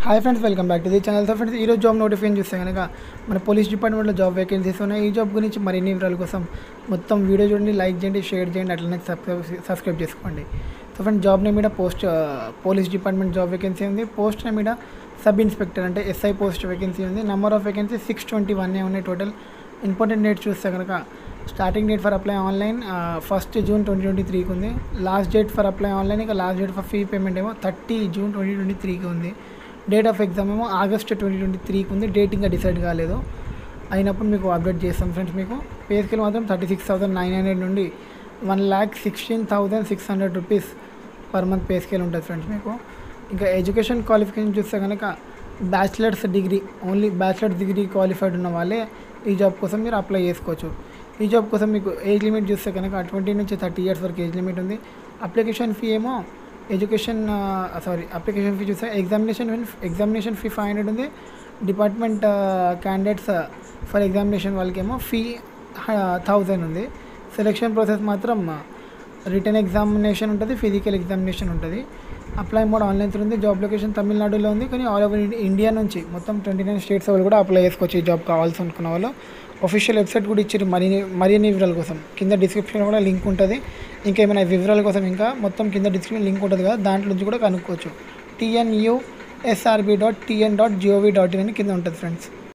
hi friends welcome back to the channel so friends ఈరోజు job notification చూస్తే కనుక మన పోలీస్ డిపార్ట్మెంట్లో జాబ్ వేకెన్సీస్ ఉన్నాయి ఈ జాబ్ గురించి మరిన్ని వివరాల కోసం మొత్తం వీడియో చూడండి లైక్ చేయండి షేర్ చేయండి అట్లనే సబ్స్క్రైబ్ సబ్స్క్రైబ్ చేసుకోండి సో ఫ్రెండ్స్ జాబ్ నేమ్ మీద post police department job vacancy ఉంది పోస్ట్ నేమ్ మీద సబ్ ఇన్స్పెక్టర్ అంటే ఎస్ఐ పోస్ట్ వేకెన్సీ ఉంది number of vacancy six twenty one ఉన్నాయి టోటల్ ఇంపార్టెంట్ డేట్ చూస్తే కనుక starting date for apply online first June twenty twenty త్రీకి ఉంది last date for apply online ఇక last date for fee payment ఏమో thirty June twenty twenty త్రీకి ఉంది date of exam ఏమో ఆగస్ట్ ట్వంటీ ట్వంటీ త్రీకి ఉంది డేట్ ఇంకా డిసైడ్ కాలేదు అయినప్పుడు మీకు అప్డేట్ చేస్తాం ఫ్రెండ్స్ మీకు పే స్కేల్ మాత్రం thirty six thousand nine hundred నుండి one lakh sixteen thousand six hundred rupees per month pay scale ఉంటుంది ఫ్రెండ్స్ మీకు ఇంకా ఎడ్యుకేషన్ క్వాలిఫికేషన్ చూస్తే కనుక bachelors degree only bachelors degree qualified ఉన్న వాళ్ళే ఈ జాబ్ కోసం మీరు అప్లై చేసుకోవచ్చు ఈ జాబ్ కోసం మీకు ఏజ్ లిమిట్ చూస్తే కనుక ట్వంటీ నుంచి థర్టీ ఇయర్స్ వరకు ఏజ్ లిమిట్ ఉంది అప్లికేషన్ ఫీ ఏమో ఎడ్యుకేషన్ సారీ అప్లికేషన్ ఫీ చూస్తే examination examination fee five hundred ఉంది డిపార్ట్మెంట్ క్యాండిడేట్స్ ఫర్ ఎగ్జామినేషన్ వాళ్ళకేమో ఫీ థౌజండ్ ఉంది సెలెక్షన్ ప్రాసెస్ మాత్రం రిటర్న్ ఎగ్జామినేషన్ ఉంటుంది ఫిజికల్ ఎగ్జామినేషన్ ఉంటుంది అప్లై మోడ్ ఆన్లైన్ త్రూ ఉంది జాబ్ లొకేషన్ తమిళనాడులో ఉంది కానీ ఆల్ ఓవర్ ఇండియా నుంచి మొత్తం ట్వంటీ నైన్ స్టేట్స్ వాళ్ళు కూడా అప్లై చేసుకోవచ్చు ఈ జాబ్ కావాల్సి అనుకున్న వాళ్ళు ఒఫీషియల్ వెబ్సైట్ కూడా ఇచ్చారు మరి మరిన్ని వివరాల కోసం కింద డిస్క్రిప్షన్లో కూడా లింక్ ఉంటుంది ఇంకా ఏమైనా వివరాల కోసం ఇంకా మొత్తం కింద డిస్క్రిప్షన్ లింక్ ఉంటుంది కదా దాంట్లో నుంచి కూడా కనుక్కోవచ్చు TNU SRB dot TN dot gov dot in అని కింద ఉంటుంది ఫ్రెండ్స్